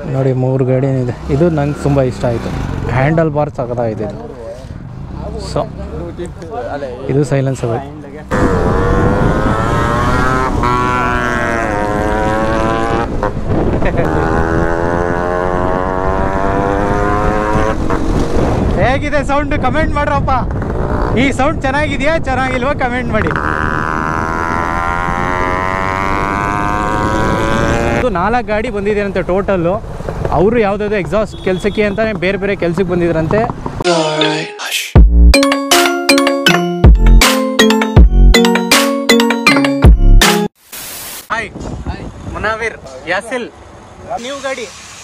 ನೋಡಿ ಮೂರು ಗಾಡಿ ಇದೆ ಇದು ನಂಗೆ ತುಂಬ ಇಷ್ಟ ಆಯಿತು ಹ್ಯಾಂಡಲ್ ಬಾರ್ ಸಖತ್ತಾಗಿದೆ ಇದು ಸೊ ಇದು ಸೈಲೆನ್ಸ್ ಅದು ಹೇಗಿದೆ ಸೌಂಡ್ ಕಮೆಂಟ್ ಮಾಡ್ರಪ್ಪ ಈ ಸೌಂಡ್ ಚೆನ್ನಾಗಿದೆಯಾ ಚೆನ್ನಾಗಿಲ್ವಾ ಕಮೆಂಟ್ ಮಾಡಿ ಇದು ನಾಲ್ಕು ಗಾಡಿ ಬಂದಿದೆ ಅಂತೆ ಟೋಟಲ್ಲು ಅವರು ಯಾವುದಾದ್ರು ಎಕ್ಸಾಸ್ಟ್ ಕೆಲಸಕ್ಕೆ ಅಂತಾನೆ ಬೇರೆ ಬೇರೆ ಕೆಲಸಕ್ಕೆ ಬಂದಿದ್ರಂತೆ ಹಾಯ್ ಮುನಾವಿರ್ ಯಾಸಿಲ್ ನ್ಯೂ ಗಾಡಿ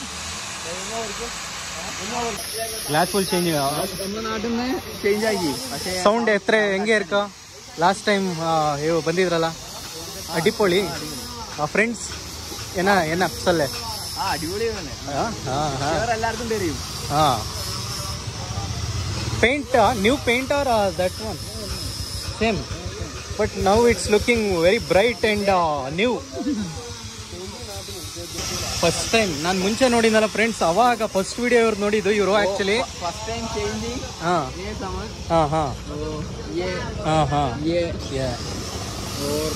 ಗ್ಲಾಸ್ ಫುಲ್ ಚೇಂಜ್ ചേഞ്ച് ആക്കി പക്ഷേ ಸೌಂಡ್ ಎತ್ತರ ಹೆಂಗೆ ಇರ್ಕ ಲಾಸ್ಟ್ ಟೈಮ್ ಬಂದಿದ್ರಲ್ಲ ಅಡಿಪೊಳಿ ಫ್ರೆಂಡ್ಸ್ ಏನ ಏನ ಅಪ್ಸಲ್ಲೇ ആ അടിപൊളി തന്നെ ಹಾಂ ಹಾಂ എല്ലാവർക്കും തരും ಹಾಂ paint new paint are that one same but now it's looking very bright and new first time ನಾನು ಮುಂಚೆ ನೋಡಿದ್ನಲ್ಲ ಫ್ರೆಂಡ್ಸ್ ಅವಾಗ ಫಸ್ಟ್ ವಿಡಿಯೋ ಇವ್ರು ನೋಡಿದ್ದು ಇವರು ಆ್ಯಕ್ಚುಲಿ फर्स्ट टाइम चेंजिंग ಹಾಂ ये समझ ಹಾಂ ಹಾಂ तो ये ಹಾಂ ಹಾಂ ये ಓಕೆ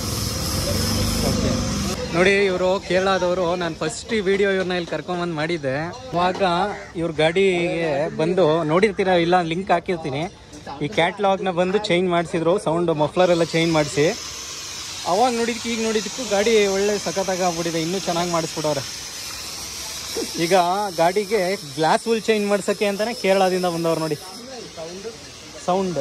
ನೋಡಿ ಇವರು ಕೇರಳದವರು ನಾನು ಫಸ್ಟ್ ಈ ವಿಡಿಯೋ ಇವ್ರನ್ನ ಇಲ್ಲಿ ಕರ್ಕೊಂಬಂದು ಮಾಡಿದ್ದೆ ಅವಾಗ ಇವ್ರ ಗಾಡಿಗೆ ಬಂದು ನೋಡಿರ್ತೀರ ಇಲ್ಲ ಲಿಂಕ್ ಹಾಕಿರ್ತೀನಿ ಈ ಕ್ಯಾಟ್ಲಾಗ್ನ ಬಂದು ಚೇಂಜ್ ಮಾಡಿಸಿದ್ರು ಸೌಂಡ್ ಮಫ್ಲರ್ ಎಲ್ಲ ಚೇಂಜ್ ಮಾಡಿಸಿ ಅವಾಗ ನೋಡಿದ್ಕೆ ಈಗ ನೋಡಿದ್ದಕ್ಕೂ ಗಾಡಿ ಒಳ್ಳೆ ಸಖತ್ತಾಗಿ ಆಗ್ಬಿಟ್ಟಿದೆ ಇನ್ನೂ ಚೆನ್ನಾಗಿ ಮಾಡಿಸ್ಬಿಡವ್ರೆ ಈಗ ಗಾಡಿಗೆ ಗ್ಲಾಸ್ ಫುಲ್ ಚೇಂಜ್ ಮಾಡ್ಸೋಕ್ಕೆ ಅಂತಾನೆ ಕೇರಳದಿಂದ ಬಂದವ್ರು ನೋಡಿ ಸೌಂಡ್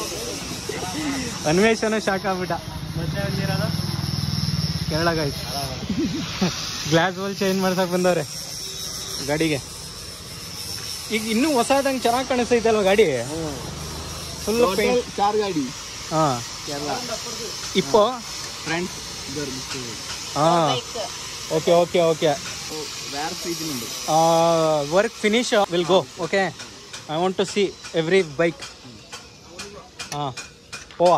ಅನ್ವೇಷಣ ಶಾಕ್ ಆಗ್ಬಿಟ್ಟ ಮತ್ತೆ ಬಂದಿರೋದು ಕೇರಳಗಾಯ್ತು ಗ್ಲಾಸ್ ವಲ್ ಚೇಂಜ್ ಮಾಡ್ಸಕ್ ಬಂದವ್ರೆ ಗಾಡಿಗೆ ಈಗ ಇನ್ನೂ ಹೊಸದಂಗೆ ಚೆನ್ನಾಗಿ ಕಾಣಿಸ್ತೈತೆ ಅಲ್ವಾ ಗಾಡಿ ಫುಲ್ टोटल चार गाड़ी ಹಾಂ केरला ಇಪ್ಪೋ फ्रंट इधर ಹಾಂ ಓಕೆ ಓಕೆ ಓಕೆ तो വേറെ സീറ്റിലുണ്ട് work finish will go okay I want to see every bike ಹಾಂ ಓ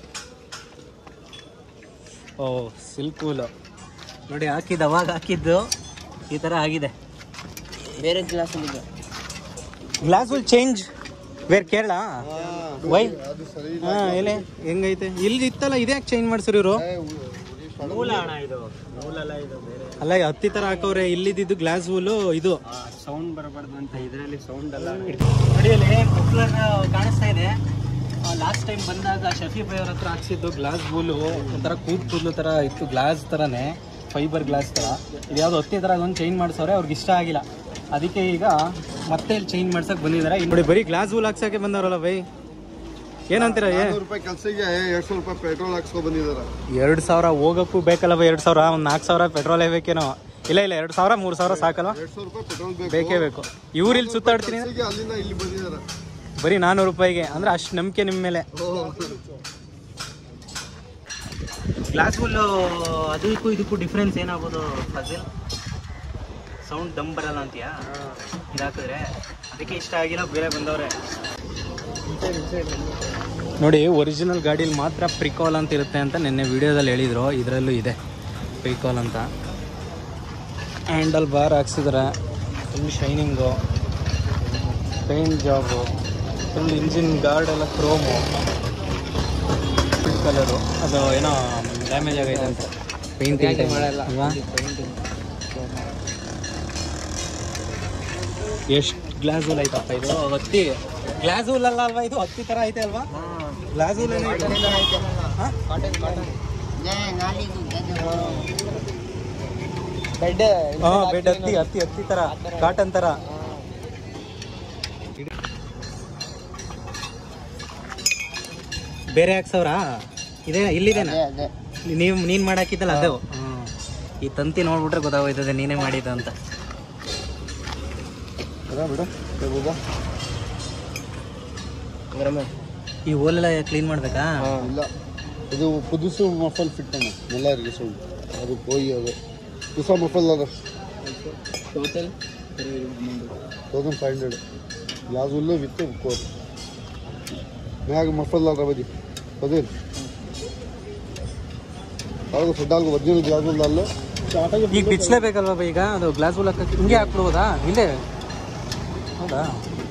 ಓ ಸಿಲ್ಕ್ ವೂಲು ನೋಡಿ ಹಾಕಿದ್ದು ಅವಾಗ ಹಾಕಿದ್ದು ಈ ಥರ ಆಗಿದೆ ಬೇರೆ ಗ್ಲಾಸ್ ಇದೆ glass will change where Kerala why ಹಾಂ ಎಲೆ ಹೆಂಗೈತೆ ಇಲ್ಲಿ ಇತ್ತಲ್ಲ ಇದೇ ಯಾಕೆ ಚೇಂಜ್ ಮಾಡ್ಸಿರಿ ಇವರು ಅಲ್ಲ ಹತ್ತಿ ಥರ ಹಾಕವ್ರೆ ಇಲ್ಲಿದ್ದು ಗ್ಲಾಸ್ ವೂಲು ಇದು ಸೌಂಡ್ ಬರಬಾರ್ದು ಅಂತ ಇದರಲ್ಲಿ ಸೌಂಡ್ ಎಲ್ಲ ನಡಿಯಲ್ಲಿ ಪಾಪ್ಯುಲರ್ ಕಾಣಿಸ್ತಾ ಇದೆ ಲಾಸ್ಟ್ ಟೈಮ್ ಬಂದಾಗ ಶಫಿ ಬೈ ಅವ್ರ ಹತ್ರ ಹಾಕ್ಸಿದ್ದು ಗ್ಲಾಸ್ ಬೂಲು ಒಂಥರ ಕೂದ್ ಕೂದಲು ಥರ ಇತ್ತು ಗ್ಲಾಸ್ ಥರನೇ ಫೈಬರ್ ಗ್ಲಾಸ್ ಥರ ಇದು ಯಾವುದು ಹತ್ತಿ ಥರ ಅದೊಂದು ಚೇಂಜ್ ಮಾಡಿಸೋರೆ ಅವ್ರಿಗೆ ಇಷ್ಟ ಆಗಿಲ್ಲ ಅದಕ್ಕೆ ಈಗ ಮತ್ತೆ ಇಲ್ಲಿ ಚೇಂಜ್ ಮಾಡ್ಸಕ್ಕೆ ಬಂದಿದ್ದಾರೆ ಇಲ್ಲಿ ನೋಡಿ ಬರೀ ಗ್ಲಾಸ್ ಬೂಲ್ ಹಾಕ್ಸಕ್ಕೆ ಬಂದವರಲ್ಲ ಬೈ ಏನಂತೀರ ಏ ನೂರು ರೂಪಾಯಿ ಕೆಲಸಕ್ಕೆ ಎರಡ್ ಸಾವಿರ ರೂಪಾಯಿ ಪೆಟ್ರೋಲ್ ಹಾಕ್ಸ್ಕೊ ಬಂದಿದಾರ ಎರಡು ಸಾವಿರ ಹೋಗಕ್ಕೂ ಬೇಕಲ್ಲ ಬೈ ಎರಡು ಸಾವಿರ ಒಂದು ನಾಲ್ಕು ಸಾವಿರ ಪೆಟ್ರೋಲೇ ಬೇಕೇನೋ ಇಲ್ಲ ಇಲ್ಲ ಎರಡು ಸಾವಿರ ಮೂರು ಸಾವಿರ ಸಾಕಲ್ವಾ ಎರಡ್ ಸಾವಿರ ರೂಪಾಯಿ ಪೆಟ್ರೋಲ್ ಬೇಕು ಬೇಕೇ ಬೇಕು ಇವ್ರು ಇಲ್ಲಿ ಸುತ್ತಾಡ್ತೀನಿ ಅಂದ್ರೆ ಕೆಲ್ಸಕ್ಕೆ ಅಲ್ಲಿಂದ ಇಲ್ಲಿ ಬಂದಿದಾರ ಬರೀ ನಾನ್ನೂರು ರೂಪಾಯಿಗೆ ಅಂದ್ರೆ ಅಷ್ಟು ನಂಬಿಕೆ ನಿಮ್ಮ ಮೇಲೆ ಗ್ಲಾಸ್ ಫುಲ್ಲು ಅದಕ್ಕೂ ಇದಕ್ಕೂ ಡಿಫ್ರೆನ್ಸ್ ಏನಾಗ್ಬೋದು ಫಜಿಲ್ ಸೌಂಡ್ ದಮ್ ಬರಲ್ಲ ಅಂತೀಯಾ ಇದಾಕಿದ್ರೆ ಅದಕ್ಕೆ ಇಷ್ಟ ಆಗಿಲ್ಲ ಬೇರೆ ಬಂದವ್ರೆ ನೋಡಿ ಒರಿಜಿನಲ್ ಗಾಡೀಲಿ ಮಾತ್ರ ಪ್ರಿಕಾಲ್ ಅಂತ ಇರುತ್ತೆ ಅಂತ ನಿನ್ನೆ ವಿಡಿಯೋದಲ್ಲಿ ಹೇಳಿದ್ರು ಇದರಲ್ಲೂ ಇದೆ ಪ್ರಿಕಾಲ್ ಅಂತ ಹ್ಯಾಂಡಲ್ ಬಾರ್ ಹಾಕ್ಸಿದ್ರೆ full shining paint job full engine guard ಎಲ್ಲ ಕ್ರೋಮು ಫುಲ್ ಕಲರು ಅದು ಏನೋ ಡ್ಯಾಮೇಜ್ ಆಗೈತೆ ಅಂತ ಪೇಂಟಿಂಗ್ ಮಾಡಲ್ಲ. ಎಷ್ಟು ಗ್ಲಾಸ್ ಹೂಲ್ ಐತಪ್ಪ ಇದು ಹತ್ತಿ ಗ್ಲಾಸ್ ಹೂಲ್ ಅಲ್ಲ ಅಲ್ವಾ ಇದು ಹತ್ತಿ ಥರ ಐತೆ ಅಲ್ವಾ ಗ್ಲಾಸ್ ಹೂಲ್ ಬೆಡ್ ಹಾಂ ಬೆಡ್ ಹತ್ತಿ ಹತ್ತಿ ಹತ್ತಿ ಥರ ಕಾಟನ್ ಥರ ಬೇರೆ ಹಾಕ್ಸವ್ರಾ ಇದೇ ಇಲ್ಲಿದೇನಾ ಅದೇ ನೀವು ನೀನು ಮಾಡಾಕಿದ್ದಲ್ಲ ಅದು ಈ ತಂತಿ ನೋಡ್ಬಿಟ್ರೆ ಗೊತ್ತಾಗೋಯ್ತದೆ ನೀನೇ ಮಾಡಿದ್ದು ಅಂತ ಬಿಡು ಈ ಓಲೆಲ್ಲ ಕ್ಲೀನ್ ಮಾಡ್ಬೇಕಾ ಇಲ್ಲ ಇದು ಪುದುಸು ಮಫಲ್ ಫಿಟ್ ಅಣ್ಣ ಎಲ್ಲರಿಗೆ ಸೌಂಡ್ ಅದು ಹೋಗಿ ಅದು ಹೊಸ ಮಫಲ್ ಅದ total thousand five hundred glass ಹುಲ್ಲು ವಿತ್ ಕೋರ್ ಮ್ಯಾಗ ಮಫಲ್ ಅದ ಬದಿ ಅದೇ ಹೌದು ಫುಡ್ಡಾಲ್ಗು ಒರಿಜಿನಲ್ ಗ್ಲಾಸ್ ಹುಲ್ಲು ಅಲ್ಲ ಈಗ ಬಿಚ್ಚಲೇಬೇಕಲ್ವ ಬೈ ಈಗ ಅದು ಗ್ಲಾಸ್ ಹುಲ್ ಹಾಕಕ್ಕೆ ಹಿಂಗೆ ಹಾಕ್ಬಿಡ್ಬೋದಾ ಇಲ್ಲೇ ಹೌದಾ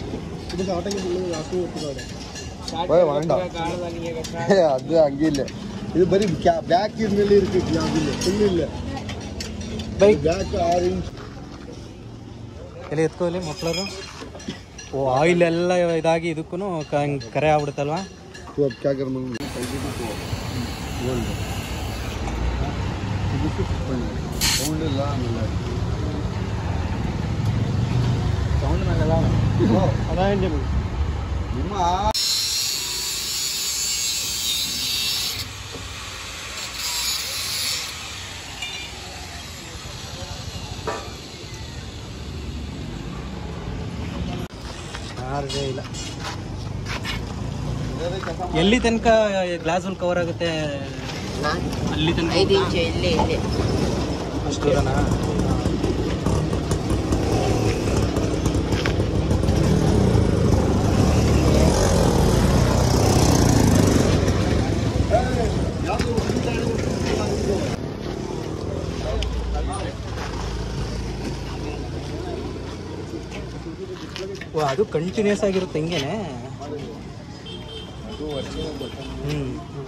ಭಯ வேண்டாம் அது அங்கே இல்லை இது பரி பேக் இருந்தே இருக்கு அது இல்லை ஃபுல் இல்லை ಬೈ பேக் ஆறு இன்ச் ಎಲ್ಲಿ ಎತ್ಕೋ ಇಲ್ಲಿ ಮಫ್ಲರು ಓ ಆಯಿಲ್ ಎಲ್ಲ ಇದಾಗಿ ಇದಕ್ಕೂ ಕರೆ ಆಗ್ಬಿಡುತ್ತಲ್ವಾ तो अब क्या करना ಸೌಂಡ್ ಇಲ್ಲ ಆಮೇಲೆ ನಿಮ್ಮ ಚಾರ್ಜೇ ಇಲ್ಲ ಎಲ್ಲಿ ತನಕ ಗ್ಲಾಸ್ ಹುಲ್ ಕವರ್ ಆಗುತ್ತೆ ಅಲ್ಲಿ ತನಕ ಐದು ಇಂಚು ಇಲ್ಲೇ ಇಲ್ಲೇ ಅಷ್ಟು ದೂರನಾ ಓ ಅದು ಕಂಟಿನ್ಯೂಸ್ ಆಗಿರುತ್ತೆ ಹಿಂಗೇನೆ ಹ್ಮ್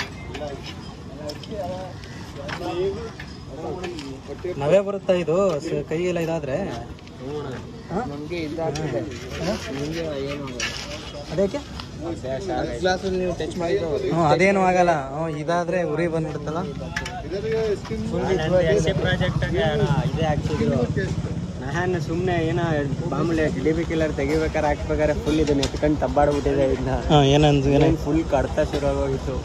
ನವೇ ಬರುತ್ತಾ ಇದು ಸ- ಕೈ ಎಲ್ಲ ಇದಾದ್ರೆ ಹಾ? ನಮಗೆ ಇದಾಗ್ತದೆ ನಿಮಗೆ ಏನು ಅದಕ್ಕೆ ಗ್ಲಾಸಲ್ಲಿ ನೀವು ಟಚ್ ಮಾಡಿದ್ದು ಹ್ಞೂ ಅದೇನು ಆಗಲ್ಲ ಹ್ಞೂ ಇದಾದ್ರೆ ಉರಿ ಬಂದ್ಬಿಡುತ್ತಲ್ಲ ಇದೇ ಹಾಕ್ಸಿದ್ರು ನಾನು ಸುಮ್ಮನೆ ಏನೋ ಮಾಮೂಲಿ ಡಿ ಬಿ ಕಿಲ್ಲರ್ ತೆಗಿಬೇಕಾರೆ ಹಾಕ್ಬೇಕಾದ್ರೆ ಫುಲ್ ಇದನ್ನ ಎತ್ಕೊಂಡು ತಬ್ಬಾಡ್ಬಿಟ್ಟಿದೆ ಇದನ್ನ ಹಾಂ ಏನಂದು ಏನೇನು ಫುಲ್ ಕಡ್ತ ಶುರು ಆಗೋಗಿತ್ತು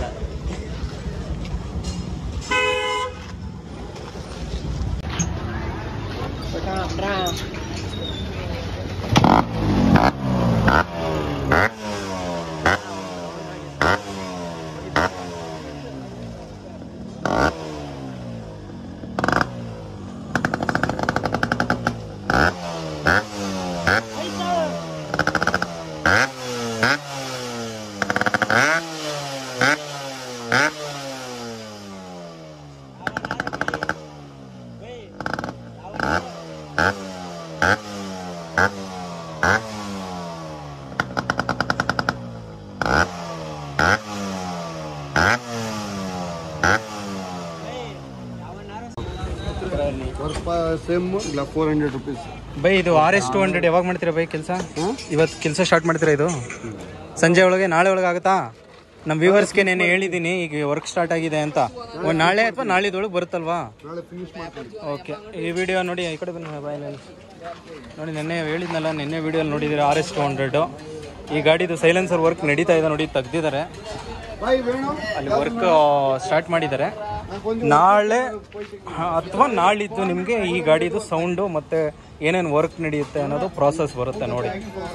ವರ್ಕ್ ಸೇಮ್ ಇಲ್ಲ ಫೋರ್ ಹಂಡ್ರೆಡ್ ರುಪೀಸ್ ಬೈ ಇದು ಆರ್ ಎಸ್ ಟು ಹಂಡ್ರೆಡ್ ಯಾವಾಗ ಮಾಡ್ತೀರಾ ಬೈ ಕೆಲಸ ಇವತ್ತು ಕೆಲಸ ಸ್ಟಾರ್ಟ್ ಮಾಡ್ತೀರಾ ಇದು ಸಂಜೆ ಒಳಗೆ ನಾಳೆ ಒಳಗೆ ಆಗುತ್ತಾ ನಮ್ಮ ವ್ಯೂವರ್ಸ್ಗೆ ನೆನ್ನೆ ಹೇಳಿದ್ದೀನಿ ಈಗ ವರ್ಕ್ ಸ್ಟಾರ್ಟ್ ಆಗಿದೆ ಅಂತ ಒಂದು ನಾಳೆ ಅಥವಾ ನಾಳಿದೊಳಗೆ ಬರುತ್ತಲ್ವಾ ನಾಳೆ ಫಿನಿಶ್ ಮಾಡ್ತೀನಿ ಓಕೆ ಈ ವಿಡಿಯೋ ನೋಡಿ ಈ ಕಡೆ ಬನ್ನಿ ಬಾಯ್ ನಾನು ನೋಡಿ ನಿನ್ನೆ ಹೇಳಿದ್ನಲ್ಲ ನಿನ್ನೆ ವಿಡಿಯೋಲಿ ನೋಡಿದ್ದೀರಾ ಆರ್ ಎಸ್ ಟು ಹಂಡ್ರೆಡು ಈ ಗಾಡಿದು ಸೈಲೆನ್ಸರ್ ವರ್ಕ್ ನಡೀತಾ ಇದೆ ನೋಡಿ ತೆಗ್ದಿದ್ದಾರೆ ಬಾಯ್ ವೇಣು ಅಲ್ಲಿ ವರ್ಕ್ ಸ್ಟಾರ್ಟ್ ಮಾಡಿದ್ದಾರೆ ನಾಳೆ ಅಥವಾ ನಾಳಿದ್ದು ನಿಮಗೆ ಈ ಗಾಡಿದು ಸೌಂಡು ಮತ್ತು ಏನೇನು ವರ್ಕ್ ನಡೆಯುತ್ತೆ ಅನ್ನೋದು ಪ್ರಾಸೆಸ್ ಬರುತ್ತೆ ನೋಡಿ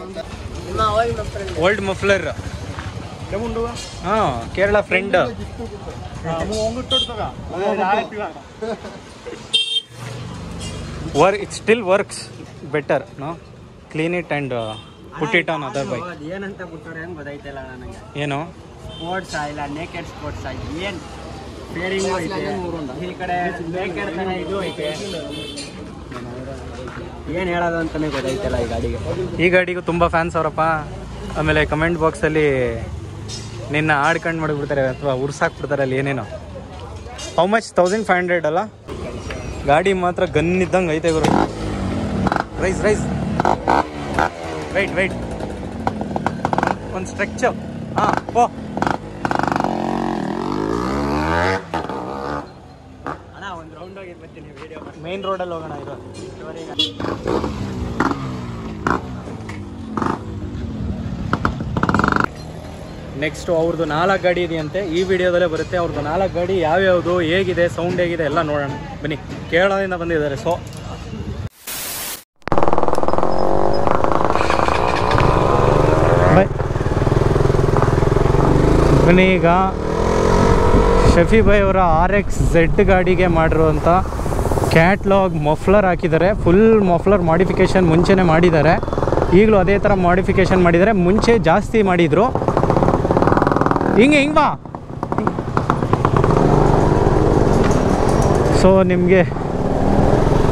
ಓಲ್ಡ್ ಮಫ್ಲರ್ ಹಾಂ Kerala friend where it still works better no clean it and put it on other ಬೈ ಏನಂತ ಬಿಟ್ಟವ್ರೆ ಅಂತ ಗೊತ್ತಾಯ್ತಲ್ಲ ನನಗೆ ಏನು ಸ್ಪೋರ್ಟ್ಸ್ ಇಲ್ಲ ನೇಕೆಡ್ ಸ್ಪೋರ್ಟ್ಸ್ ಏನ್ ಪೇರಿಂಗ್ ಐತೆ ಈ ಕಡೆ ನೇಕೆಡ್ ತರ ಇದು ಐತೆ ಏನ್ ಹೇಳೋದು ಅಂತಾನೆ ಗೊತ್ತಾಯ್ತಲ್ಲ ಈ ಗಾಡಿಗೆ ಈ ಗಾಡಿಗೂ ತುಂಬ ಫ್ಯಾನ್ಸ್ ಅವರಪ್ಪ ಆಮೇಲೆ ಕಮೆಂಟ್ ಬಾಕ್ಸಲ್ಲಿ ನಿನ್ನ ಆಡ್ಕಂಡು ಮಾಡಿಬಿಡ್ತಾರೆ ಅಥವಾ ಉರ್ಸಾಕ್ಬಿಡ್ತಾರೆ ಅಲ್ಲಿ ಏನೇನೋ how much thousand five hundred ಅಲ್ಲ ಗಾಡಿ ಮಾತ್ರ ಗನ್ ಇದ್ದಂಗೆ ಐತೆ ಗುರು ರೈಸ್ ರೈಸ್ ರೈಟ್ ರೈಟ್ ಒಂದು ಸ್ಟ್ರೆಚ್ ಹಾಂ ಓ ಅಣ್ಣ ಒಂದು ರೌಂಡ್ ಹೋಗಿ ಬರ್ತೀನಿ ವಿಡಿಯೋ ಮೇನ್ ರೋಡಲ್ಲಿ ಹೋಗೋಣ ಇದು ನೆಕ್ಸ್ಟ್ ಅವ್ರದ್ದು ನಾಲ್ಕು ಗಾಡಿ ಇದೆಯಂತೆ ಈ ವಿಡಿಯೋದಲ್ಲೇ ಬರುತ್ತೆ ಅವ್ರದ್ದು ನಾಲ್ಕು ಗಾಡಿ ಯಾವ್ಯಾವುದು ಹೇಗಿದೆ ಸೌಂಡ್ ಹೇಗಿದೆ ಎಲ್ಲ ನೋಡೋಣ ಬನ್ನಿ ಕೇರಳದಿಂದ ಬಂದಿದ್ದಾರೆ ಸೊ ಬನ್ನಿ ಈಗ ಶಫಿ ಭಾಯ್ ಅವರ ಆರ್ ಎಕ್ಸ್ ಝೆಡ್ ಗಾಡಿಗೆ ಮಾಡಿರುವಂಥ ಕ್ಯಾಟ್ಲಾಗ್ ಮಫ್ಲರ್ ಹಾಕಿದ್ದಾರೆ ಫುಲ್ ಮಫ್ಲರ್ ಮಾಡಿಫಿಕೇಷನ್ ಮುಂಚೆನೇ ಮಾಡಿದ್ದಾರೆ ಈಗಲೂ ಅದೇ ಥರ ಮಾಡಿಫಿಕೇಷನ್ ಮಾಡಿದ್ದಾರೆ ಮುಂಚೆ ಜಾಸ್ತಿ ಮಾಡಿದರು ಹಿಂಗೆ ಹಿಂಗೆ ಬಾ ಸೊ ನಿಮಗೆ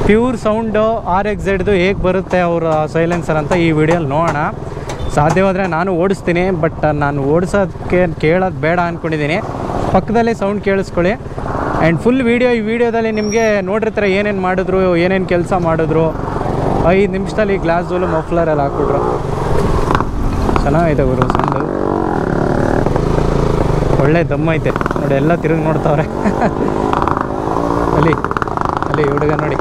ಪ್ಯೂರ್ ಸೌಂಡು ಆರ್ ಎಕ್ಸ್ ಝೆಡ್ದು ಹೇಗೆ ಬರುತ್ತೆ ಅವರ ಸೈಲೆನ್ಸರ್ ಅಂತ ಈ ವಿಡಿಯೋಲಿ ನೋಡೋಣ ಸಾಧ್ಯವಾದರೆ ನಾನು ಓಡಿಸ್ತೀನಿ ಬಟ್ ನಾನು ಓಡಿಸೋದಕ್ಕೆ ಕೇಳೋದು ಬೇಡ ಅಂದ್ಕೊಂಡಿದ್ದೀನಿ ಪಕ್ಕದಲ್ಲೇ ಸೌಂಡ್ ಕೇಳಿಸ್ಕೊಳ್ಳಿ ಆ್ಯಂಡ್ ಫುಲ್ ವೀಡಿಯೋ ಈ ವಿಡಿಯೋದಲ್ಲಿ ನಿಮಗೆ ನೋಡಿರ್ತಾರೆ ಏನೇನು ಮಾಡಿದ್ರು ಏನೇನು ಕೆಲಸ ಮಾಡಿದ್ರು ಐದು ನಿಮಿಷದಲ್ಲಿ ಗ್ಲಾಸ್ ಮಫ್ಲರಲ್ಲಿ ಹಾಕ್ಬಿಟ್ರು ಚೆನ್ನಾಗಿದೆ ಗುರು ಸೌಂಡು ಒಳ್ಳೆ ದಮ್ ಐತೆ ನೋಡಿ ಎಲ್ಲ ತಿರುಗಿ ನೋಡ್ತಾವ್ರೆ ಅಲ್ಲಿ ಅಲ್ಲಿ ಹುಡುಗ ನೋಡಿ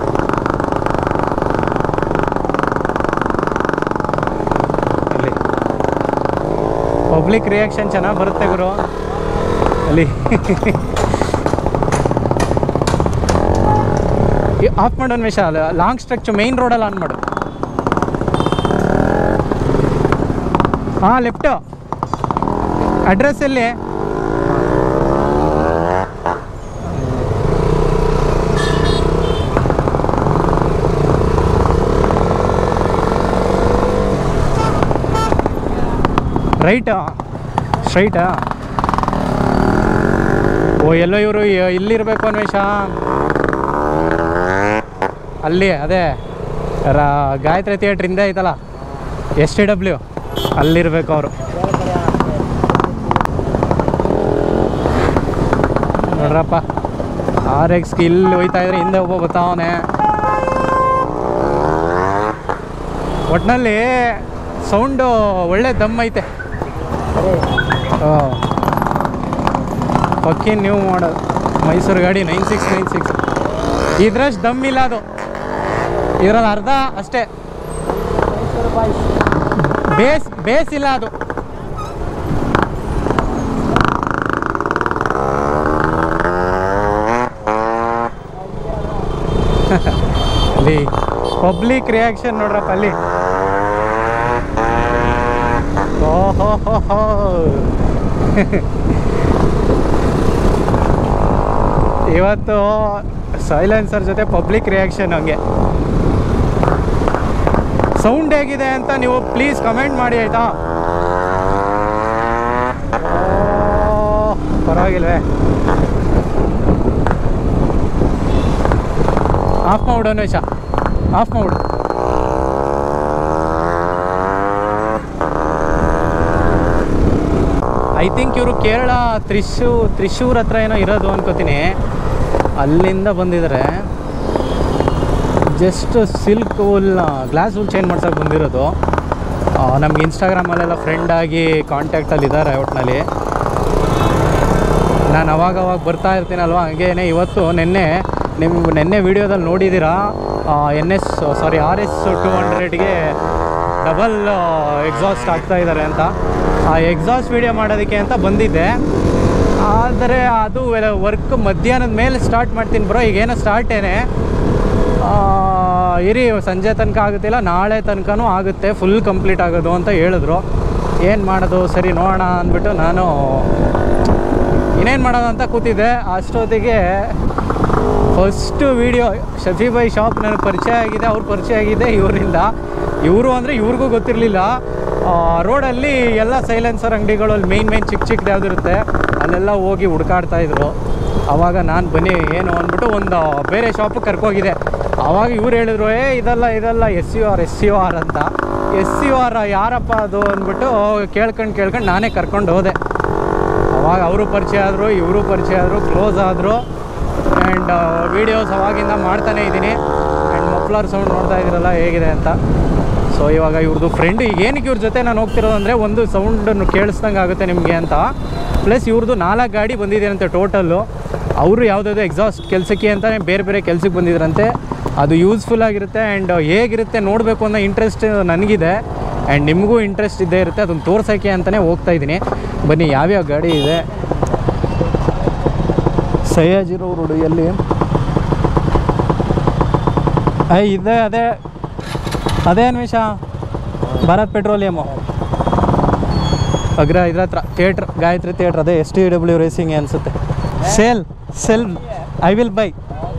ಅಲ್ಲಿ ಪಬ್ಲಿಕ್ ರಿಯಾಕ್ಷನ್ ಚೆನ್ನಾಗಿ ಬರುತ್ತೆ ಗುರು ಅಲ್ಲಿ ಆಫ್ ಮಾಡು ಅನ್ವೇಷ ಲಾಂಗ್ ಸ್ಟ್ರೆಚ್ ಮೈನ್ ರೋಡಲ್ಲಿ ಆನ್ ಮಾಡು ಹಾಂ ಲೆಫ್ಟು ಅಡ್ರೆಸ್ ಎಲ್ಲಿ ರೈಟಾ ಸ್ಟ್ರೈಟಾ ಓ ಎಲ್ಲೋ ಇವರು ಇಲ್ಲಿರ್ಬೇಕು ಅನ್ವೇಷ ಅಲ್ಲಿ ಅದೇ ರಾ ಗಾಯತ್ರಿ ಥಿಯೇಟ್ರ್ ಹಿಂದೆ ಐತಲ್ಲ ಎಸ್ ಟಿ ಡಬ್ಲ್ಯೂ ಅಲ್ಲಿರ್ಬೇಕು ಅವರು ನೋಡ್ರಪ್ಪ ಆರ್ ಎಕ್ಸ್ಗೆ ಇಲ್ಲಿ ಹೋಯ್ತಾ ಇದ್ರೆ ಹಿಂದೆ ಒಬ್ಬ ಬರ್ತಾವನೆ ಒಟ್ಟಿನಲ್ಲಿ ಸೌಂಡು ಒಳ್ಳೆ ದಮ್ ಐತೆ ಹಾಂ ಪಕ್ಕಿ ನೀವು ಮಾಡೋದು ಮೈಸೂರು ಗಾಡಿ ನೈನ್ ಸಿಕ್ಸ್ ನೈನ್ ಸಿಕ್ಸ್ ಇದ್ರಷ್ಟು ದಮ್ ಇಲ್ಲ ಅದು ಇದರಲ್ಲಿ ಅರ್ಧ ಅಷ್ಟೇ ಬೇಸ್ ಬೇಸ್ ಇಲ್ಲ ಅದು ಅಲ್ಲಿ ಪಬ್ಲಿಕ್ ರಿಯಾಕ್ಷನ್ ನೋಡ್ರಪ್ಪ ಅಲ್ಲಿ ಓಹೋ ಹೋ ಹೋ ಇವತ್ತು ಸೈಲೆನ್ಸರ್ ಜೊತೆ ಪಬ್ಲಿಕ್ ರಿಯಾಕ್ಷನ್ ಹಂಗೆ ಸೌಂಡ್ ಹೇಗಿದೆ ಅಂತ ನೀವು ಪ್ಲೀಸ್ ಕಮೆಂಟ್ ಮಾಡಿ ಆಯ್ತಾ ಓ, ಪರವಾಗಿಲ್ವೇ ಆಫ್ ಮಾಡ್ಬಿಡು ಅನ್ವೇಷ ಆಫ್ ಮಾಡ್ಬಿಡು ಐ ಥಿಂಕ್ ಇವರು ಕೇರಳ ತ್ರಿಶೂ ತ್ರಿಶೂರ್ ಹತ್ರ ಏನೋ ಇರೋದು ಅನ್ಕೋತೀನಿ ಅಲ್ಲಿಂದ ಬಂದಿದ್ದಾರೆ just silk wool glass wool change ಮಾಡ್ಸೋಕೆ ಬಂದಿರೋದು ಆ, ನಮ್ಗೆ ಇನ್ಸ್ಟಾಗ್ರಾಮಲ್ಲೆಲ್ಲ ಫ್ರೆಂಡ್ ಆಗಿ ಕಾಂಟ್ಯಾಕ್ಟಲ್ಲಿ ಇದ್ದಾರೆ ಒಟ್ಟಿನಲ್ಲಿ ನಾನು ಅವಾಗ ಅವಾಗ ಬರ್ತಾ ಇರ್ತೀನಲ್ವ ಹಾಗೇನೆ ಇವತ್ತು ನಿನ್ನೆ ನಿಮ್ಮ ನಿನ್ನೆ ವೀಡಿಯೋದಲ್ಲಿ ನೋಡಿದ್ದೀರಾ N S sorry R S two ಹಂಡ್ರೆಡ್ಗೆ ಡಬಲ್ ಎಕ್ಸಾಸ್ಟ್ ಆಗ್ತಾ ಇದ್ದಾರೆ ಅಂತ ಆ ಎಕ್ಸಾಸ್ಟ್ ವೀಡಿಯೋ ಮಾಡೋದಕ್ಕೆ ಅಂತ ಬಂದಿದ್ದೆ ಆದರೆ ಅದು ವರ್ಕ್ ಮಧ್ಯಾಹ್ನದ ಮೇಲೆ ಸ್ಟಾರ್ಟ್ ಮಾಡ್ತೀನಿ ಬ್ರೋ ಈಗೇನೋ ಸ್ಟಾರ್ಟೇನೆ ಇರಿ ಸಂಜೆ ತನಕ ಆಗುತ್ತಿಲ್ಲ ನಾಳೆ ತನಕನೂ ಆಗುತ್ತೆ ಫುಲ್ ಕಂಪ್ಲೀಟ್ ಆಗೋದು ಅಂತ ಹೇಳಿದ್ರು ಏನು ಮಾಡೋದು ಸರಿ ನೋಡೋಣ ಅಂದ್ಬಿಟ್ಟು ನಾನು ಇನ್ನೇನು ಮಾಡೋದು ಅಂತ ಕೂತಿದ್ದೆ ಅಷ್ಟೊತ್ತಿಗೆ ಫಸ್ಟು ವೀಡಿಯೋ ಶಫೀಬೈ ಶಾಪ್ ನನಗೆ ಪರಿಚಯ ಆಗಿದೆ ಅವ್ರ ಪರಿಚಯ ಆಗಿದೆ ಇವರಿಂದ ಇವರು ಅಂದರೆ ಇವ್ರಿಗೂ ಗೊತ್ತಿರಲಿಲ್ಲ ರೋಡಲ್ಲಿ ಎಲ್ಲ ಸೈಲೆನ್ಸರ್ ಅಂಗಡಿಗಳಲ್ಲಿ ಮೇಯ್ನ್ ಮೇಯ್ನ್ ಚಿಕ್ಕ ಚಿಕ್ಕದು ಯಾವುದಿರುತ್ತೆ ಅಲ್ಲೆಲ್ಲ ಹೋಗಿ ಹುಡ್ಕಾಡ್ತಾ ಇದ್ರು ಆವಾಗ ನಾನು ಬನ್ನಿ ಏನು ಅಂದ್ಬಿಟ್ಟು ಒಂದು ಬೇರೆ ಶಾಪಿಗೆ ಕರ್ಕೋಗಿದೆ ಆವಾಗ ಇವ್ರು ಹೇಳಿದ್ರು ಏ ಇದಲ್ಲ ಇದಲ್ಲ S U R S U R ಅಂತ ಎಸ್ ಯು ಆರ್ ಯಾರಪ್ಪ ಅದು ಅಂದ್ಬಿಟ್ಟು ಕೇಳ್ಕೊಂಡು ಕೇಳ್ಕೊಂಡು ನಾನೇ ಕರ್ಕೊಂಡು ಹೋದೆ ಅವಾಗ ಅವರು ಪರಿಚಯ ಆದರು ಇವರು ಪರಿಚಯ ಆದರು ಕ್ಲೋಸ್ ಆದರು ಆ್ಯಂಡ್ ವೀಡಿಯೋಸ್ ಅವಾಗಿಂದ ಮಾಡ್ತಾನೇ ಇದ್ದೀನಿ ಆ್ಯಂಡ್ ಮಫ್ಲರ್ ಸೌಂಡ್ ನೋಡ್ತಾ ಇದ್ದೀರಲ್ಲ ಹೇಗಿದೆ ಅಂತ ಸೊ ಇವಾಗ ಇವ್ರದ್ದು ಫ್ರೆಂಡ್ ಈಗ ಏನಕ್ಕೆ ಇವ್ರ ಜೊತೆ ನಾನು ಹೋಗ್ತಿರೋದು ಅಂದರೆ ಒಂದು ಸೌಂಡನ್ನು ಕೇಳಿಸ್ದಂಗೆ ಆಗುತ್ತೆ ನಿಮಗೆ ಅಂತ ಪ್ಲಸ್ ಇವ್ರದ್ದು ನಾಲ್ಕು ಗಾಡಿ ಬಂದಿದ್ದೀರಂತೆ ಟೋಟಲ್ಲು ಅವರು ಯಾವುದಾದ್ರು ಎಕ್ಸಾಸ್ಟ್ ಕೆಲಸಕ್ಕೆ ಅಂತಲೇ ಬೇರೆ ಬೇರೆ ಕೆಲಸಕ್ಕೆ ಬಂದಿದ್ರಂತೆ ಅದು ಯೂಸ್ಫುಲ್ ಆಗಿರುತ್ತೆ ಆ್ಯಂಡ್ ಹೇಗಿರುತ್ತೆ ನೋಡಬೇಕು ಅನ್ನೋ ಇಂಟ್ರೆಸ್ಟ್ ನನಗಿದೆ ಆ್ಯಂಡ್ ನಿಮಗೂ ಇಂಟ್ರೆಸ್ಟ್ ಇದ್ದೇ ಇರುತ್ತೆ ಅದನ್ನು ತೋರ್ಸೋಕ್ಕೆ ಅಂತಲೇ ಹೋಗ್ತಾ ಇದ್ದೀನಿ ಬನ್ನಿ ಯಾವ್ಯಾವ ಗಾಡಿ ಇದೆ ಸಯ್ಯಾಜಿರೋ ರೋಡು ಎಲ್ಲಿ ಐ ಇದೆ ಅದೇ ಅದೇ ಅನ್ವೇಷ ಭಾರತ್ ಪೆಟ್ರೋಲಿಯಮು ಅಗ್ರ ಇದ್ರ ಹತ್ರ ಥಿಯೇಟ್ರ್ ಗಾಯತ್ರಿ ಥಿಯೇಟ್ರ್ ಅದೇ ಎಸ್ ಟಿ ಡಬ್ಲ್ಯೂ ರೇಸಿಂಗ್ ಅನಿಸುತ್ತೆ sale sell I will buy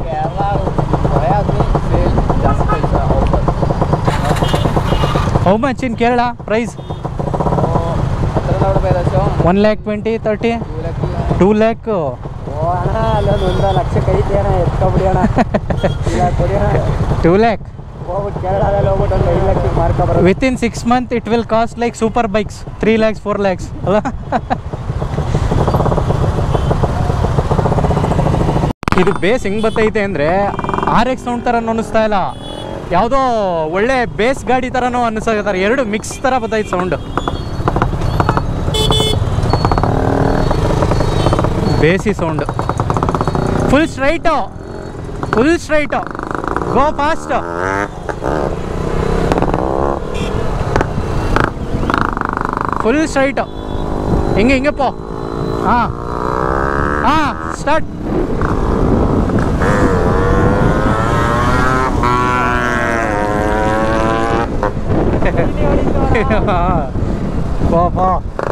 how much in Kerala price one lakh twenty thirty two lakh ಅಣ್ಣ ಅಲ್ಲೊಂದು ಒಂದು ಲಕ್ಷಕ್ಕೆ ಐತಿ ಅಣ್ಣ ಎತ್ಕೊಬಿಡಿ ಅಣ್ಣ ಇಲ್ಲ ಕೊಡಿ ಅಣ್ಣ ಟೂ ಲ್ಯಾಕ್ ಹೋಗ್ಬಿಟ್ಟು ಕೇರಳದಲ್ಲಿ ಹೋಗ್ಬಿಟ್ಟು ಒಂದು ಐದು ಲಕ್ಷಕ್ಕೆ ಮಾರ್ಕೊಬರೋದು with in six month it will cost like super bikes three lakhs four lakhs ಅಲ್ಲ ಇದು ಬೇಸ್ ಹೆಂಗ್ ಬರ್ತೈತೆ ಅಂದರೆ ಆರ್ ಎಕ್ಸ್ ಸೌಂಡ್ ಥರ ಅನ್ನಿಸ್ತಾ ಇಲ್ಲ ಯಾವುದೋ ಒಳ್ಳೆ ಬೇಸ್ ಗಾಡಿ ಥರನೂ ಅನ್ನಿಸ್ತಾರೆ ಎರಡು ಮಿಕ್ಸ್ ಥರ ಬರ್ತೈತೆ ಸೌಂಡ್ ಬೇಸಿ sound full straight full straight go fast full straight ಹಿಂಗೆ ಹಿಂಗಪ್ಪ ಹಾಂ ಹಾಂ ಸ್ಟಾರ್ಟ್ ಪೋ ಪೋ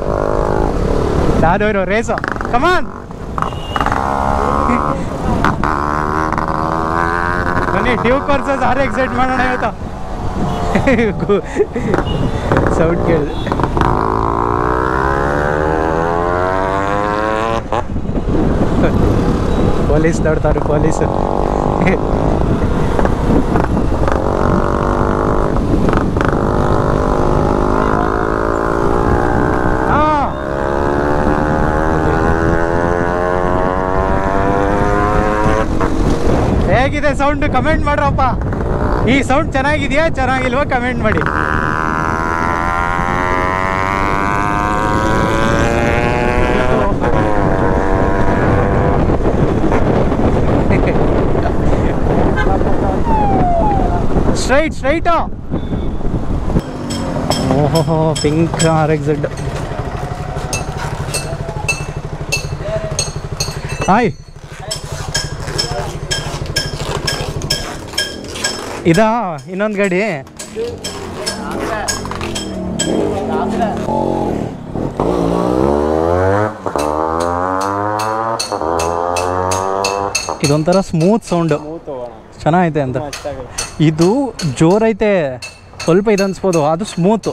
ದಾದವರು ರೇಸು ಕಮಾನ್ ಬನ್ನಿ ಡ್ಯೂಕ್ ವರ್ಸಸ್ ಆರ್ ಎಕ್ಸೈಟ್ ಮಾಡೋಣ ಇವತ್ತು ಸೌಂಡ್ ಕೇಳಿದೆ ಪೊಲೀಸ್ ನೋಡ್ತಾರೆ ಪೊಲೀಸು ಹಾಂ ಹೇಗಿದೆ ಸೌಂಡ್ ಕಮೆಂಟ್ ಮಾಡ್ರಪ್ಪ ಈ ಸೌಂಡ್ ಚೆನ್ನಾಗಿದೆಯಾ ಚೆನ್ನಾಗಿಲ್ವಾ ಕಮೆಂಟ್ ಮಾಡಿ ಸ್ಟ್ರೈಟ್ ಸ್ಟ್ರೈಟು ಓಹೋ pink R X Z hi ಇದಾ ಇನ್ನೊಂದು ಗಾಡಿ ಇದೊಂಥರ ಸ್ಮೂತ್ ಸೌಂಡು ಚೆನ್ನಾಗೈತೆ ಅಂತ ಇದು ಜೋರೈತೆ ಸ್ವಲ್ಪ ಇದು ಅನ್ಸ್ಬೋದು ಅದು ಸ್ಮೂತು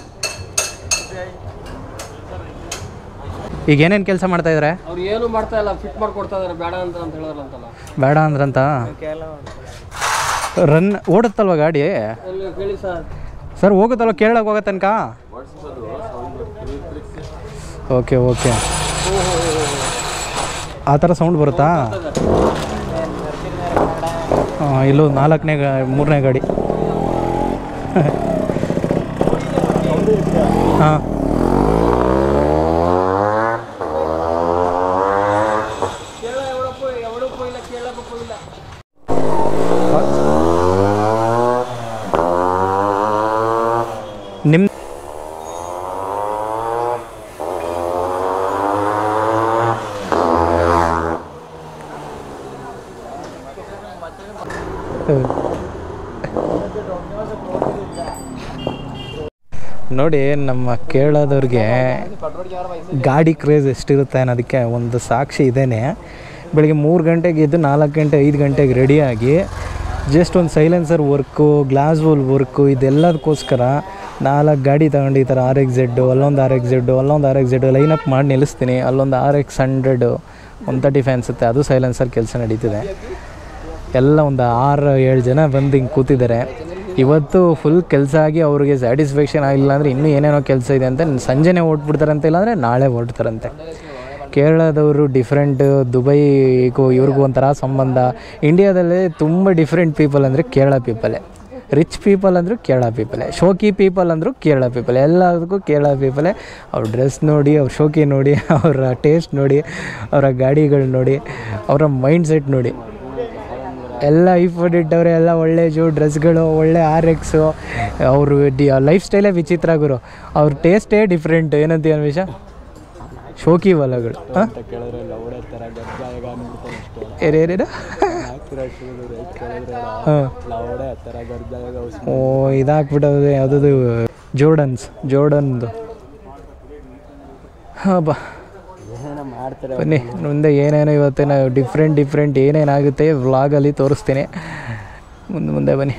ಈಗ ಏನೇನು ಕೆಲಸ ಮಾಡ್ತಾ ಇದ್ದಾರೆ ಅವ್ರು ಏನು ಮಾಡ್ತಾ ಇಲ್ಲ ಫಿಟ್ ಮಾಡ್ಕೊಡ್ತಾ ಇದಾರೆ ಬೇಡ ಅಂತ ಅಂತ ಹೇಳಿದ್ರಲ್ಲ ಅಂತಲ್ಲ ಬೇಡ ಅಂದ್ರಂತ ರನ್ ಓಡುತ್ತಲ್ವ ಗಾಡಿ ಅಲ್ಲಿ ಕೇಳಿ ಸರ್ ಸರ್ ಹೋಗುತ್ತಲ್ವ ಕೇರಳಕ್ಕೆ ಹೋಗೋ ತನಕ ಓಕೆ ಓಕೆ ಆ ಥರ ಸೌಂಡ್ ಬರುತ್ತಾ ಹಾಂ ಇಲ್ಲೂ ನಾಲ್ಕನೇ ಗಾ ಮೂರನೇ ಗಾಡಿ ಹಾಂ ಕೇರಳ ಎವಡಪ್ಪ ಎವಡಪ್ಪ ಇಲ್ಲ ಕೇಳಪ್ಪ ಇಲ್ಲ ನಿಮ್ಮ ನೋಡಿ ನಮ್ಮ ಕೇರಳದವ್ರಿಗೆ ಗಾಡಿ ಕ್ರೇಜ್ ಎಷ್ಟಿರುತ್ತೆ ಅನ್ನೋದಕ್ಕೆ ಒಂದು ಸಾಕ್ಷಿ ಇದೇನೆ ಬೆಳಿಗ್ಗೆ ಮೂರು ಗಂಟೆಗೆ ಎದ್ದು ನಾಲ್ಕು ಗಂಟೆ ಐದು ಗಂಟೆಗೆ ರೆಡಿಯಾಗಿ ಜಸ್ಟ್ ಒಂದು silencer work glass wool work ಇದೆಲ್ಲದಕ್ಕೋಸ್ಕರ ನಾಲ್ಕು ಗಾಡಿ ತಗೊಂಡು ಈ ಥರ ಆರ್ ಎಕ್ಸ್ ಜೆಡ್ಡು ಅಲ್ಲೊಂದು ಆರ್ ಎಕ್ಸ್ ಜೆಡ್ಡು ಅಲ್ಲೊಂದು ಆರ್ ಎಕ್ಸ್ ಜೆಡ್ಡು ಲೈನಪ್ ಮಾಡಿ ನಿಲ್ಲಿಸ್ತೀನಿ ಅಲ್ಲೊಂದು R X hundred one thirty five ಅನಿಸುತ್ತೆ ಅದು ಸೈಲೆನ್ಸರ್ ಕೆಲಸ ನಡೀತಿದೆ ಎಲ್ಲ ಒಂದು ಆರು ಏಳು ಜನ ಬಂದು ಹಿಂಗೆ ಕೂತಿದ್ದಾರೆ ಇವತ್ತು ಫುಲ್ ಕೆಲಸ ಆಗಿ ಅವ್ರಿಗೆ ಸ್ಯಾಟಿಸ್ಫ್ಯಾಕ್ಷನ್ ಆಗಿಲ್ಲ ಅಂದರೆ ಇನ್ನೂ ಏನೇನೋ ಕೆಲಸ ಇದೆ ಅಂತ ಸಂಜೆನೇ ಓಟ್ಬಿಡ್ತಾರಂತೆ ಇಲ್ಲಾಂದರೆ ನಾಳೆ ಹೊರಡ್ತಾರಂತೆ ಕೇರಳದವರು ಡಿಫ್ರೆಂಟ್ ದುಬೈಗೂ ಇವ್ರಿಗೂ ಒಂಥರ ಸಂಬಂಧ ಇಂಡಿಯಾದಲ್ಲೇ ತುಂಬ ಡಿಫ್ರೆಂಟ್ ಪೀಪಲ್ ಅಂದರೆ ಕೇರಳ ಪೀಪಲೇ ರಿಚ್ ಪೀಪಲ್ ಅಂದರೂ ಕೇರಳ ಪೀಪಲೇ ಶೋಕಿ ಪೀಪಲ್ ಅಂದರೂ ಕೇರಳ ಪೀಪಲ್ ಎಲ್ಲದಕ್ಕೂ ಕೇರಳ ಪೀಪಲೇ ಅವ್ರ ಡ್ರೆಸ್ ನೋಡಿ ಅವ್ರ ಶೋಕಿ ನೋಡಿ ಅವರ ಟೇಸ್ಟ್ ನೋಡಿ ಅವರ ಗಾಡಿಗಳು ನೋಡಿ ಅವರ ಮೈಂಡ್ ಸೆಟ್ ನೋಡಿ ಎಲ್ಲ ಐಫೋನ್ ಇಟ್ಟವ್ರೆ ಎಲ್ಲ ಒಳ್ಳೆ ಜೋ ಡ್ರೆಸ್ಗಳು ಒಳ್ಳೆ ಆರ್ ಎಕ್ಸು ಅವರು ಡಿ ಲೈಫ್ ಸ್ಟೈಲೇ ವಿಚಿತ್ರ ಗುರು ಅವ್ರ ಟೇಸ್ಟೇ ಡಿಫ್ರೆಂಟ್ ಏನಂತೀಯ ಅನ್ವೇಷ ಶೋಕಿ ಹೊಲಗಳು ಹಾಂ ಕೇಳಿದ್ರೆ ಲೌಡೆ ಥರ ಗರ್ಭಾಗ ಏನೇನೇನು ಹಾಂ ಲೌಡೆ ಥರ ಗರ್ಭಾಗ ಓ ಇದಾಕ್ಬಿಟ್ಟದೆ ಯಾವುದದು ಜೋರ್ಡನ್ಸ್ ಜೋರ್ಡನ್ದು ಹಾಂ ಬಾ ಏನೋ ಮಾಡ್ತಾರೆ ಬನ್ನಿ ಮುಂದೆ ಏನೇನೋ ಇವತ್ತಿನ ಡಿಫ್ರೆಂಟ್ ಡಿಫ್ರೆಂಟ್ ಏನೇನಾಗುತ್ತೆ ವ್ಲಾಗಲ್ಲಿ ತೋರಿಸ್ತೀನಿ ಮುಂದೆ ಮುಂದೆ ಬನ್ನಿ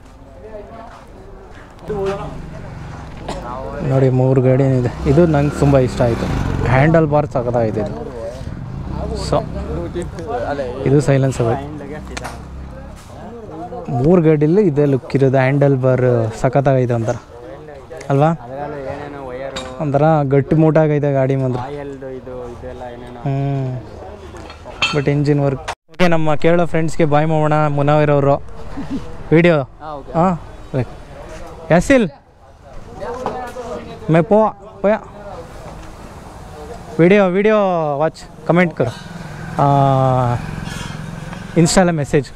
ನೋಡಿ ಮೂರು ಗಾಡಿ ಇದೆ ಇದು ನಂಗೆ ತುಂಬ ಇಷ್ಟ ಆಯಿತು ಹ್ಯಾಂಡಲ್ ಬಾರ್ ಸಖತ್ತಾಗಿದೆ ಇದು ಸೊ ಇದು ಸೈಲೆನ್ಸರ್ ಬೈಕ್ ಹ್ಯಾಂಡ್ಗೆ ಸೀದಾ ಮೂರು ಗಾಡಿಲಿ ಇದೇ ಲುಕ್ ಇರೋದು ಹ್ಯಾಂಡಲ್ ಬಾರ್ ಸಖತ್ತಾಗೈತೆ ಒಂಥರ ಅಲ್ವಾ ಅದರಲ್ಲೂ ಏನೇನೋ ವಯರು ಒಂಥರ ಗಟ್ಟಿ ಮೂಟಾಗೈತೆ ಗಾಡಿ ಮಾತ್ರ ಆಯಲ್ದು ಇದು ಇದೆಲ್ಲ ಏನೇನೋ ಹ್ಞೂ ಬಟ್ ಇಂಜಿನ್ ವರ್ಕ್ ಓಕೆ ನಮ್ಮ ಕೇಳೋ ಫ್ರೆಂಡ್ಸ್ಗೆ ಬಾಯ್ ಮಾಡೋಣ ಮುನಾವಿರ್ ಅವರು ವಿಡಿಯೋ ಹಾಂ ಯಾಸಿಲ್ ಮೇ ಪೋ ಪೋಯ ವಿಡಿಯೋ ವಿಡಿಯೋ ವಾಚ್ ಕಮೆಂಟ್ ಕरो ಇನ್ಸ್ಟಾಲ ಮೆಸೇಜ್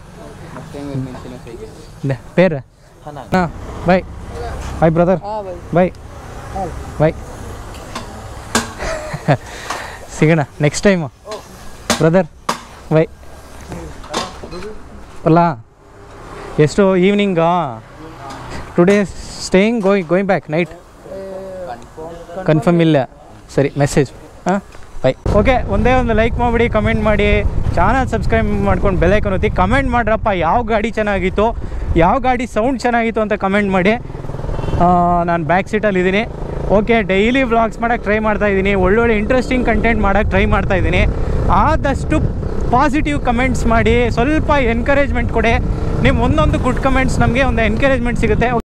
ಪೇರ್ ಹಾಂ ಬಾಯ್ ಬಾಯ್ ಬ್ರದರ್ ಬಾಯ್ ಬಾಯ್ ಸಿಗೋಣ ನೆಕ್ಸ್ಟ್ ಟೈಮು ಬ್ರದರ್ ಬೈ ಅಲ್ಲ ಎಷ್ಟು ಈವ್ನಿಂಗಾ today staying going going back night confirm ಇಲ್ಲ ಸರಿ ಮೆಸೇಜ್ ಹಾಂ ಬೈ ಓಕೆ ಒಂದೇ ಒಂದು ಲೈಕ್ ಮಾಡಿಬಿಡಿ ಕಮೆಂಟ್ ಮಾಡಿ ಚಾನಲ್ ಸಬ್ಸ್ಕ್ರೈಬ್ ಮಾಡ್ಕೊಂಡು ಬೆಲೈಕನ್ ಒತ್ತಿ ಕಮೆಂಟ್ ಮಾಡ್ರಪ್ಪ ಯಾವ ಗಾಡಿ ಚೆನ್ನಾಗಿತ್ತು ಯಾವ ಗಾಡಿ ಸೌಂಡ್ ಚೆನ್ನಾಗಿತ್ತು ಅಂತ ಕಮೆಂಟ್ ಮಾಡಿ ನಾನು ಬ್ಯಾಕ್ ಸೀಟಲ್ಲಿ ಇದ್ದೀನಿ ಓಕೆ ಡೈಲಿ ವ್ಲಾಗ್ಸ್ ಮಾಡೋಕ್ಕೆ ಟ್ರೈ ಮಾಡ್ತಾ ಇದ್ದೀನಿ ಒಳ್ಳೊಳ್ಳೆ ಇಂಟ್ರೆಸ್ಟಿಂಗ್ ಕಂಟೆಂಟ್ ಮಾಡೋಕ್ಕೆ ಟ್ರೈ ಮಾಡ್ತಾ ಇದ್ದೀನಿ ಆದಷ್ಟು ಪಾಸಿಟಿವ್ ಕಮೆಂಟ್ಸ್ ಮಾಡಿ ಸ್ವಲ್ಪ ಎನ್ಕರೇಜ್ಮೆಂಟ್ ಕೊಡಿ ನಿಮ್ಮ ಒಂದೊಂದು ಗುಡ್ ಕಮೆಂಟ್ಸ್ ನಮಗೆ ಒಂದು ಎನ್ಕರೇಜ್ಮೆಂಟ್ ಸಿಗುತ್ತೆ